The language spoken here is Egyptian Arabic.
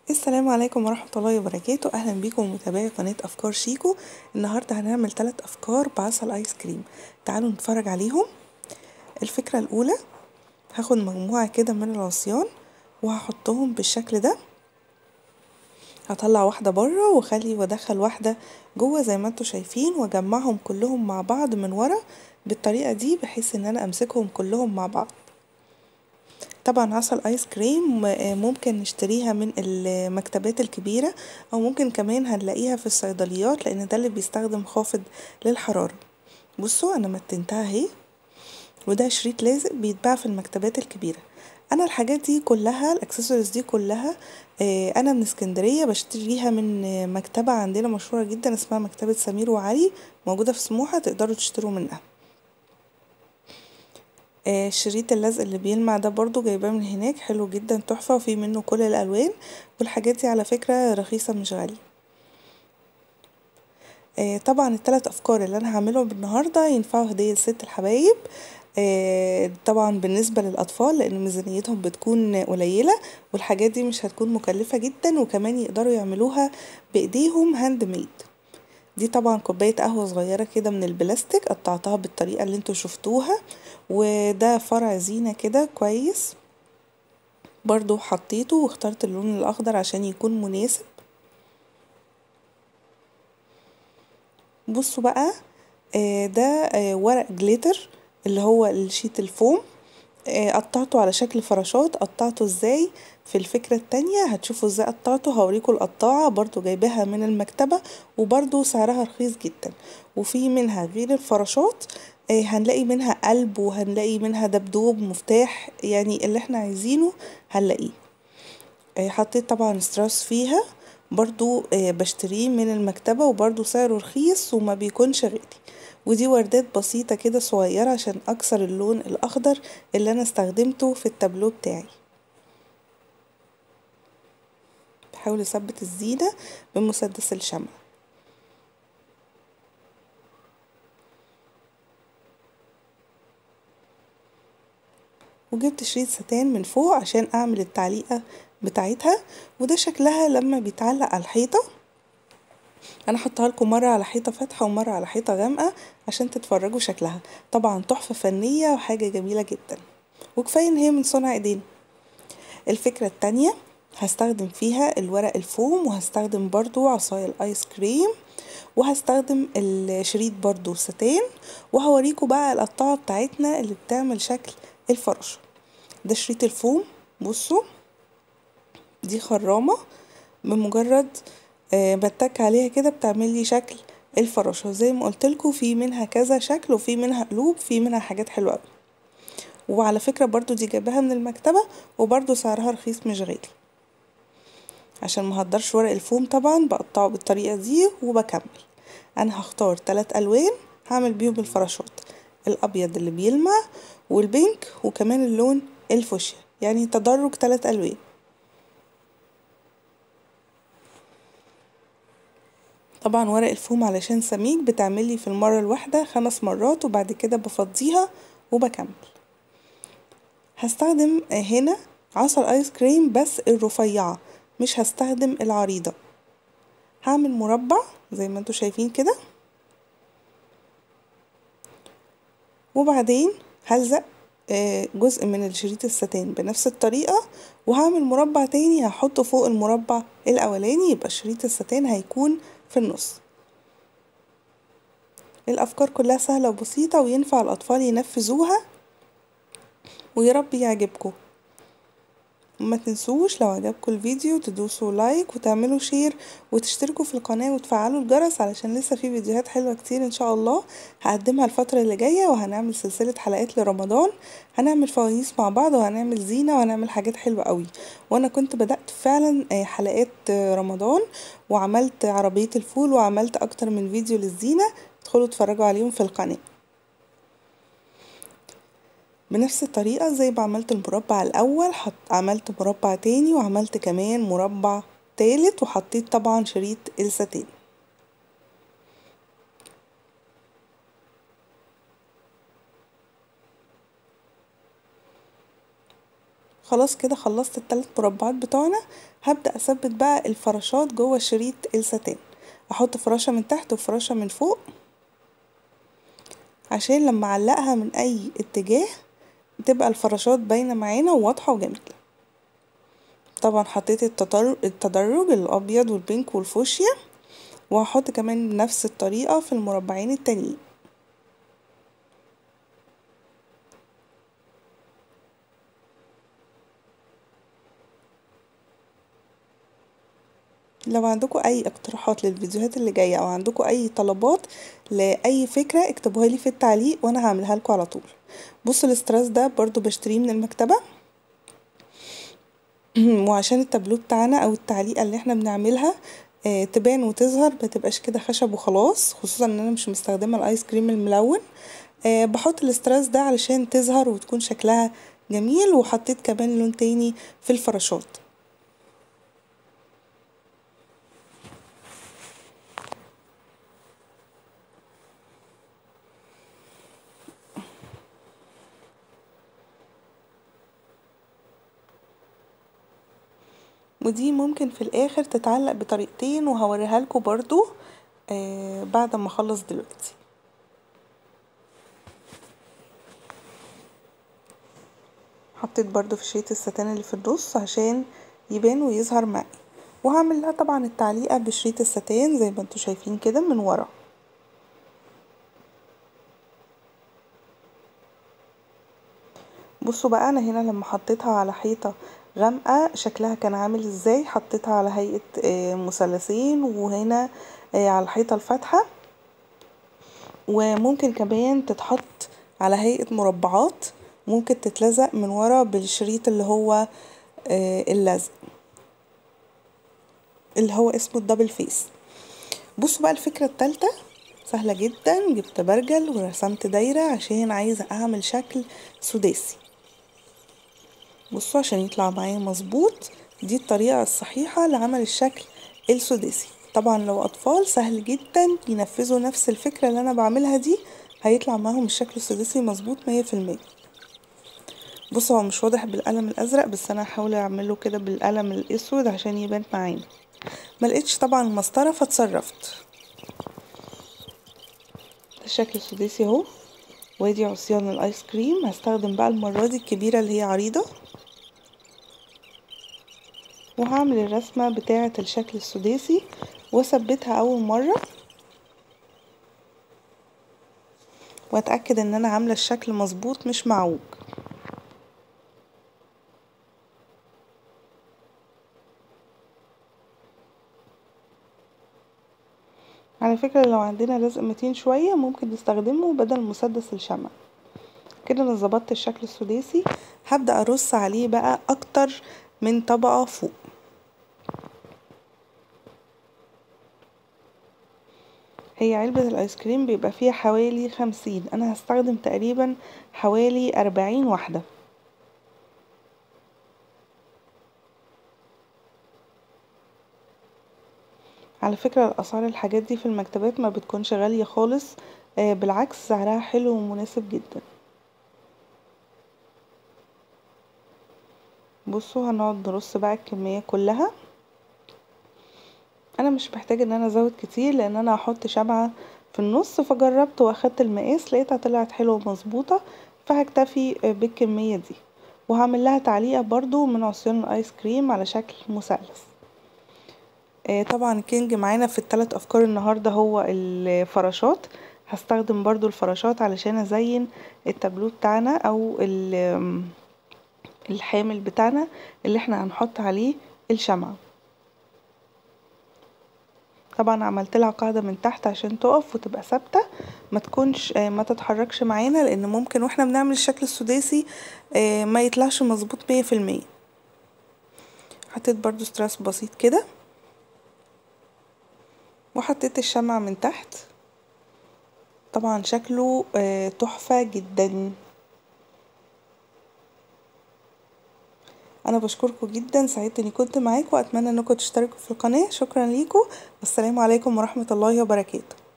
السلام عليكم ورحمة الله وبركاته أهلا بيكم متابعي قناة أفكار شيكو النهاردة هنعمل ثلاث أفكار بعسل آيس كريم تعالوا نتفرج عليهم الفكرة الأولى هاخد مجموعة كده من العصيان وهحطهم بالشكل ده هطلع واحدة بره واخلي وادخل واحدة جوه زي ما انتوا شايفين واجمعهم كلهم مع بعض من ورا بالطريقة دي بحيث ان انا امسكهم كلهم مع بعض طبعا عسل ايس كريم ممكن نشتريها من المكتبات الكبيرة او ممكن كمان هنلاقيها في الصيدليات لان ده اللي بيستخدم خافض للحرارة بصوا انا متنتها اهي وده شريط لازق بيتباع في المكتبات الكبيرة انا الحاجات دي كلها الاكسسوارز دي كلها انا من اسكندريه بشتريها من مكتبه عندنا مشهوره جدا اسمها مكتبه سمير وعلي موجوده في سموحه تقدروا تشتروا منها الشريط اللزق اللي بيلمع ده برضو جايباه من هناك حلو جدا تحفه وفي منه كل الالوان والحاجات دي على فكره رخيصه مش غاليه طبعا الثلاث افكار اللي انا هعملهم النهارده ينفعوا هديه لست الحبايب طبعا بالنسبة للأطفال لأن ميزانيتهم بتكون قليلة والحاجات دي مش هتكون مكلفة جدا وكمان يقدروا يعملوها بإيديهم هاند ميد دي طبعا كوباية قهوة صغيرة كده من البلاستيك قطعتها بالطريقة اللي انتوا شفتوها وده فرع زينة كده كويس برضو حطيته واخترت اللون الأخضر عشان يكون مناسب بصوا بقى ده ورق جليتر اللي هو الشيت الفوم قطعته على شكل فراشات قطعته ازاي في الفكرة التانية هتشوفوا ازاي قطعته هوريكم القطاعة برضو جايباها من المكتبة وبرضو سعرها رخيص جدا وفي منها غير الفراشات هنلاقي منها قلب وهنلاقي منها دبدوب مفتاح يعني اللي احنا عايزينه هنلاقيه حطيت طبعا ستراس فيها برضو بشتريه من المكتبة وبرضو سعره رخيص وما بيكونش غالي ودي وردات بسيطة كده صغيرة عشان أكسر اللون الأخضر اللي أنا استخدمته في التابلو بتاعي بحاول أثبت الزينة بمسدس الشمع وجبت شريط ستان من فوق عشان أعمل التعليقة بتاعتها وده شكلها لما بيتعلق على الحيطة انا حطها لكم مره على حيطه فاتحه ومره على حيطه غامقه عشان تتفرجوا شكلها طبعا تحفه فنيه وحاجه جميله جدا وكفايه ان هي من صنع ايدينا الفكره التانية هستخدم فيها الورق الفوم وهستخدم برضو عصاية الايس كريم وهستخدم الشريط برضو ستان وهوريكم بقى القطاعة بتاعتنا اللي بتعمل شكل الفراشة ده شريط الفوم بصوا دي خرامة بمجرد أه بتك عليها كده بتعمل لي شكل الفراشة زي ما قلت لكم في منها كذا شكل وفي منها قلوب في منها حاجات حلوة قوي وعلى فكرة برضو دي جايباها من المكتبة وبرضو سعرها رخيص مش غالي عشان ما هقدرش ورق الفوم طبعا بقطعه بالطريقة دي وبكمل انا هختار تلات الوان هعمل بيهم الفراشات الابيض اللي بيلمع والبينك وكمان اللون الفوشيا يعني تدرج تلات الوان طبعا ورق الفوم علشان سميك بتعملي في المرة الواحدة خمس مرات وبعد كده بفضيها وبكمل هستخدم هنا عسل ايس كريم بس الرفيعة مش هستخدم العريضة هعمل مربع زي ما انتوا شايفين كده وبعدين هلزق جزء من الشريط الستان بنفس الطريقة وهعمل مربع تاني هحطه فوق المربع الاولاني يبقى شريط الستان هيكون في النص الأفكار كلها سهلة وبسيطة وينفع الأطفال ينفذوها ويارب يعجبكم ما تنسوش لو عجبكم الفيديو تدوسوا لايك وتعملوا شير وتشتركوا في القناة وتفعلوا الجرس علشان لسه في فيديوهات حلوة كتير ان شاء الله هقدمها الفترة اللي جاية وهنعمل سلسلة حلقات لرمضان هنعمل فوانيس مع بعض وهنعمل زينة وهنعمل حاجات حلوة قوي وانا كنت بدأت فعلا حلقات رمضان وعملت عربية الفول وعملت اكتر من فيديو للزينة ادخلوا اتفرجوا عليهم في القناة بنفس الطريقة زي ما عملت المربع الأول حط عملت مربع تاني وعملت كمان مربع تالت وحطيت طبعا شريط الستان خلاص كده خلصت التلات مربعات بتوعنا هبدأ اثبت بقى الفراشات جوه شريط الستان احط فراشة من تحت وفراشة من فوق عشان لما اعلقها من اي اتجاه تبقى الفراشات باينة معانا وواضحة وجميلة طبعا حطيت التدرج, التدرج الابيض والبينك والفوشيا وهحط كمان نفس الطريقة في المربعين التانيين لو عندكم اي اقتراحات للفيديوهات اللي جاية او عندكم اي طلبات لاي فكرة اكتبوها لي في التعليق وانا هعملها لكم على طول بصوا الاستراس ده برضو بشتريه من المكتبة وعشان التابلو بتاعنا او التعليقة اللي احنا بنعملها آه تبان وتظهر متبقاش كده خشب وخلاص خصوصا ان انا مش مستخدمة الايس كريم الملون آه بحط الاستراس ده علشان تظهر وتكون شكلها جميل وحطيت كمان لون تاني في الفراشات ودي ممكن في الاخر تتعلق بطريقتين وهوريها لكم برضو آه بعد ما اخلص دلوقتي حطيت برضو في شريط الستان اللي في النص عشان يبان ويظهر معي وهعمل لها طبعا التعليقة بشريط الستان زي ما انتوا شايفين كده من ورا بصوا بقى انا هنا لما حطيتها على حيطة غامقة شكلها كان عامل ازاي حطيتها على هيئة مثلثين وهنا على الحيطة الفاتحة وممكن كمان تتحط على هيئة مربعات ممكن تتلزق من ورا بالشريط اللي هو اللزق اللي هو اسمه الدبل فيس بصوا بقى الفكرة التالتة سهلة جدا جبت برجل ورسمت دايرة عشان عايزة اعمل شكل سداسي بصوا عشان يطلع معايا مظبوط دي الطريقة الصحيحة لعمل الشكل السداسي طبعا لو اطفال سهل جدا ينفذوا نفس الفكرة اللي انا بعملها دي هيطلع معاهم الشكل السداسي مظبوط مية في المية بصوا هو مش واضح بالقلم الازرق بس انا هحاول اعمله كده بالقلم الاسود عشان يبان معانا ملقتش طبعا المسطرة فاتصرفت ده الشكل السداسي اهو وادي عصيان الايس كريم هستخدم بقى المرة دي الكبيرة اللي هي عريضة وهعمل الرسمة بتاعة الشكل السداسي واثبتها اول مرة واتأكد ان انا عاملة الشكل مظبوط مش معوج على فكرة لو عندنا لزق متين شوية ممكن نستخدمه بدل مسدس الشمع كده انا ظبطت الشكل السداسي هبدأ ارص عليه بقى اكتر من طبقة فوق هي علبة الايس كريم بيبقى فيها حوالي خمسين انا هستخدم تقريبا حوالي اربعين واحدة على فكرة الاسعار الحاجات دي في المكتبات ما بتكونش غالية خالص آه بالعكس سعرها حلو ومناسب جدا بصوا هنقعد نرص بقى الكمية كلها انا مش محتاجة ان انا ازود كتير لان انا هحط شمعة في النص فجربت واخدت المقاس لقيتها طلعت حلوة ومظبوطة فهكتفي بالكمية دي وهعمل لها تعليقة برضو من عصيان الايس كريم على شكل مثلث طبعا الكينج معانا في الثلاث افكار النهاردة هو الفراشات هستخدم برضو الفراشات علشان ازين التابلو بتاعنا او الحامل بتاعنا اللي احنا هنحط عليه الشمعة طبعا عملت لها قاعدة من تحت عشان تقف وتبقى ثابتة ما تكونش ما تتحركش معانا لان ممكن واحنا بنعمل الشكل السداسي ما يطلعش مظبوط مية في المية حطيت برضو ستراس بسيط كده وحطيت الشمعة من تحت طبعا شكله تحفة جدا انا بشكركم جدا سعيدة اني كنت معاكم واتمنى انكم تشتركوا في القناة شكرا ليكم والسلام عليكم ورحمة الله وبركاته